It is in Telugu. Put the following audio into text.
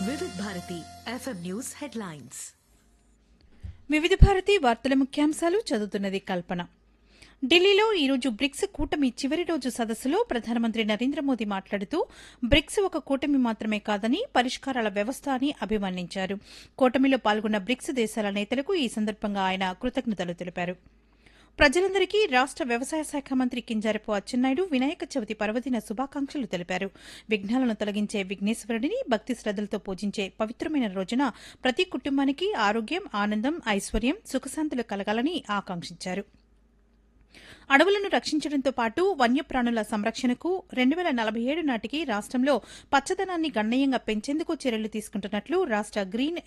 వివిధ భారతి ఎఫ్ఎం న్యూస్ హెడ్లైన్స్ వివిధ భారతి వార్తల ముఖ్యాంశాలు చదువుతున్నది కల్పన ఢిల్లీలో ఈరోజు బ్రిక్స్ కూటమి చివరి రోజు సదస్సులో ప్రధానమంత్రి నరేంద్ర మోదీ మాట్లాడుతూ బ్రిక్స్ ఒక కూటమి మాత్రమే కాదని పరిష్కారాల వ్యవస్థ అని అభివర్ణించారు కూటమిలో పాల్గొన్న బ్రిక్స్ దేశాల నేతలకు ఈ సందర్భంగా ఆయన కృతజ్ఞతలు తెలిపారు ప్రజలందరికీ రాష్ట వ్యవసాయ శాఖ మంత్రి కింజారపు అచ్చెన్నాయుడు వినాయక చవితి పర్వదిన శుభాకాంక్షలు తెలిపారు విఘ్నాలను తొలగించే విఘ్నేశ్వరుడిని భక్తి శ్రద్దలతో పూజించే పవిత్రమైన రోజున ప్రతి కుటుంబానికి ఆరోగ్యం ఆనందం ఐశ్వర్యం సుఖశాంతులు కలగాలని ఆకాంక్షించారు అడవులను రక్షించడంతో పాటు వన్యప్రాణుల సంరక్షణకు రెండు వేల నలభై ఏడు నాటికి రాష్టంలో పచ్చదనాన్ని గణనీయంగా పెంచేందుకు చర్యలు తీసుకుంటున్నట్లు రాష్ట గ్రీన్